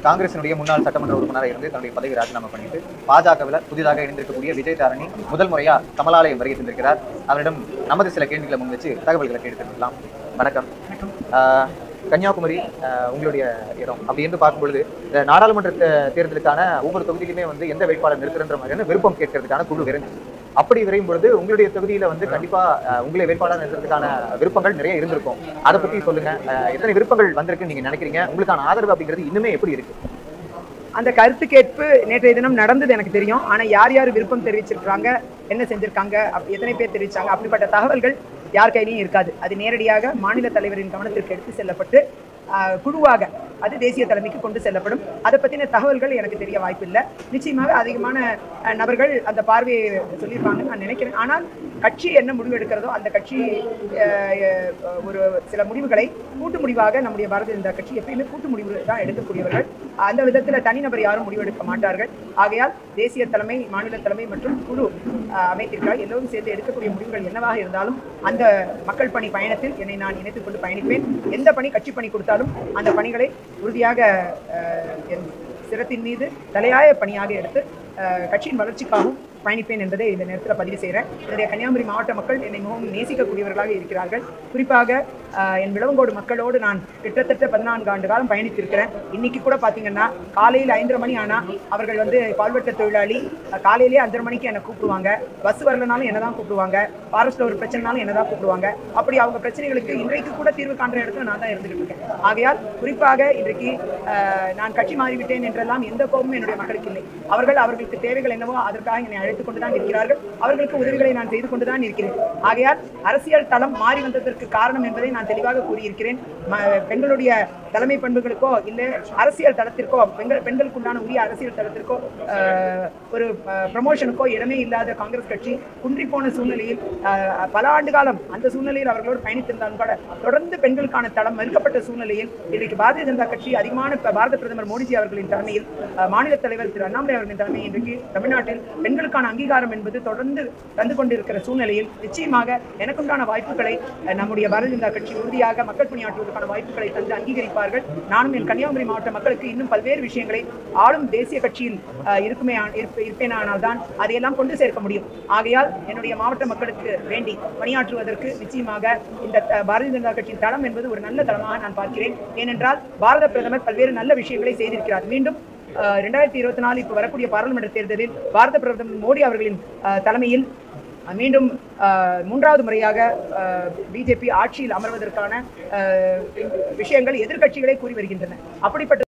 காங்கிரசினுடைய முன்னாள் சட்டமன்ற உறுப்பினராக இருந்து தன்னுடைய பதவி ராஜினாமா பண்ணிட்டு பாஜகவில் புதிதாக இணைந்திருக்கக்கூடிய விஜய் தாரணி முதல் முறையா கமலாலயம் வருகை தந்திருக்கிறார் அவரிடம் நமது சில கேள்விகளை முன் வச்சு தகவல்களை கேட்டுக்கலாம் வணக்கம் ஆஹ், கன்னியாகுமரி ஆஹ், உங்களுடைய இடம் அப்படி என்று பார்க்கும் பொழுது இந்த நாடாளுமன்ற தே- தேர்தலுக்கான ஒவ்வொரு தொகுதியிலுமே வந்து எந்த வேட்பாளர் நிற்கிறன்ற மாதிரியான விருப்பம் கேட்கறதுக்கான குழு விரைந்து அப்படி விரையும் பொழுது உங்களுடைய தொகுதியில வந்து கண்டிப்பா ஆஹ், உங்களை வேட்பாளர் நிறுத்துறதுக்கான விருப்பங்கள் நிறைய இருந்திருக்கும் அதை பத்தி சொல்லுங்க ஆஹ், எத்தனை விருப்பங்கள் வந்திருக்குன்னு நீங்க நினைக்கிறீங்க உங்களுக்கான ஆதரவு அப்படிங்கிறது இன்னுமே எப்படி இருக்கு அந்த கருத்து கேட்பு நேற்றைய தினம் நடந்தது எனக்கு தெரியும் ஆனா யார் யார் விருப்பம் தெரிவிச்சிருக்காங்க என்ன செஞ்சிருக்காங்க அப்ப எத்தனை பேர் தெரிவிச்சாங்க அப்படிப்பட்ட தகவல்கள் யார் கையிலையும் இருக்காது அது நேரடியாக மாநில தலைவரின் கவனத்திற்கு எடுத்து செல்லப்பட்டு ஆஹ், குழுவாக அது தேசிய தலைமைக்கு கொண்டு செல்லப்படும் அதை பத்தின தகவல்கள் எனக்கு தெரிய வாய்ப்பில்லை நிச்சயமாக அதிகமான அஹ், நபர்கள் அந்த பார்வையை சொல்லியிருப்பாங்கன்னு நான் நினைக்கிறேன் ஆனால் கட்சி என்ன முடிவு எடுக்கிறதோ அந்த கட்சி அஹ், அஹ், ஒரு சில முடிவுகளை கூட்டு முடிவாக நம்முடைய பாரதிய ஜனதா கட்சி எப்பயுமே கூட்டு முடிவு தான் எடுக்கக்கூடியவர்கள் அந்த விதத்தில் தனிநபர் யாரும் முடிவெடுக்க மாட்டார்கள் ஆகையால் தேசிய தலைமை மாநில தலைமை மற்றும் குழு அஹ், அமைத்திருக்கிறார் எல்லோரும் சேர்ந்து எடுக்கக்கூடிய முடிவுகள் என்னவாக இருந்தாலும் அந்த மக்கள் பணி பயணத்தில் என்னை நான் இணைத்துக் கொண்டு பயணிப்பேன் எந்த பணி கட்சி பணி கொடுத்தாலும் அந்த பணிகளை உறுதியாக அஹ், என் சிரத்தின் மீது தலையாய பணியாக எடுத்து அஹ், கட்சியின் வளர்ச்சிக்காகவும் பயணிப்பேன் என்பதை இந்த நேரத்தில் பதிவு செய்கிறேன் என்னுடைய கன்னியாகுமரி மாவட்ட மக்கள் என்னை மிகவும் நேசிக்கக்கூடியவர்களாக இருக்கிறார்கள் குறிப்பாக அஹ், என் விளவங்கோடு மக்களோடு நான் கிட்டத்தட்ட பதினான்கு ஆண்டு காலம் பயணித்திருக்கிறேன் இன்னைக்கு கூட பார்த்தீங்கன்னா காலையில் ஐந்தரை மணி ஆனால் அவர்கள் வந்து பால்வெட்ட தொழிலாளி அஹ், காலையிலேயே அஞ்சரை மணிக்கு என்னை கூப்பிடுவாங்க பஸ் வரலனாலும் என்ன தான் கூப்பிடுவாங்க ஃபாரஸ்ட்டில் ஒரு பிரச்சனைனாலும் என்ன தான் கூப்பிடுவாங்க அப்படி அவங்க பிரச்சனைகளுக்கு இன்றைக்கு கூட தீர்வு காண்ற இடத்துல நான் தான் இருந்துகிட்டு இருக்கேன் ஆகையால் குறிப்பாக இன்றைக்கு அஹ், நான் கட்சி மாறிவிட்டேன் என்றெல்லாம் எந்த கோபமும் என்னுடைய மக்களுக்கு இல்லை அவர்கள் அவர்களுக்கு தேவைகள் என்னவோ அதற்காக என்னை அழைத்துக் கொண்டு தான் இருக்கிறார்கள் அவர்களுக்கு உதவிகளை நான் செய்து கொண்டு தான் இருக்கிறேன் ஆகையால் அரசியல் தளம் மாறி வந்ததற்கு காரணம் என்பதை நான் தெளிவாக கூறியிருக்கிறேன் ம- பெண்களுடைய தலைமை பண்புகளுக்கோ இல்லை அரசியல் தளத்திற்கோ பெண்கள் பெண்களுக்கு உண்டான உரிய அரசியல் தளத்திற்கோ அஹ், ஒரு ப்ரமோஷனுக்கோ இடமே இல்லாத காங்கிரஸ் கட்சி குன்றி போன சூழ்நிலையில் அஹ், பல ஆண்டு காலம் அந்த சூழ்நிலையில் அவர்களோடு பயணித்திருந்தாலும் கூட தொடர்ந்து பெண்களுக்கான தளம் மறுக்கப்பட்ட சூழ்நிலையில் இன்றைக்கு பாரதிய ஜனதா கட்சி அதிகமான ப- பாரத பிரதமர் மோடிஜி அவர்களின் தலைமையில் அஹ், மாநில தலைவர் திரு அண்ணாமலை அவர்களின் தலைமையில் இன்றைக்கு தமிழ்நாட்டில் பெண்களுக்கான அங்கீகாரம் என்பது தொடர்ந்து தந்து கொண்டிருக்கிற சூழ்நிலையில் நிச்சயமாக எனக்குண்டான வாய்ப்புகளை அஹ், நம்முடைய பாரதிய ஜனதா கட்சி உறுதியாக மக்கள் பணியாற்றுவதற்கான வாய்ப்புகளை தந்து அங்கீகரிப்பார்கள் நானும் என் கன்னியாகுமரி மாவட்ட மக்களுக்கு இன்னும் பல்வேறு விஷயங்களை ஆளும் தேசிய கட்சியில் அஹ், இருக்குமே இருப்ப- இருப்பேனானால் தான் அதையெல்லாம் கொண்டு சேர்க்க முடியும் ஆகையால் என்னுடைய மாவட்ட மக்களுக்கு வேண்டி பணியாற்றுவதற்கு நிச்சயமாக இந்த த- பாரதிய ஜனதா கட்சியின் தளம் என்பது ஒரு நல்ல தளமாக நான் பார்க்கிறேன் ஏனென்றால் பாரத பிரதமர் பல்வேறு நல்ல விஷயங்களை செய்திருக்கிறார் மீண்டும் ரெண்டாயிரத்தி இருபத்தி நாலு இப்போ வரக்கூடிய பாராளுமன்ற தேர்தலில் பாரத பிரதமர் மோடி அவர்களின் அஹ், தலைமையில் அஹ், மீண்டும் அஹ், மூன்றாவது முறையாக பிஜேபி ஆட்சியில் அமர்வதற்கான அஹ், விஷயங்கள் எதிர்க்கட்சிகளே கூறி வருகின்றன அப்படிப்பட்ட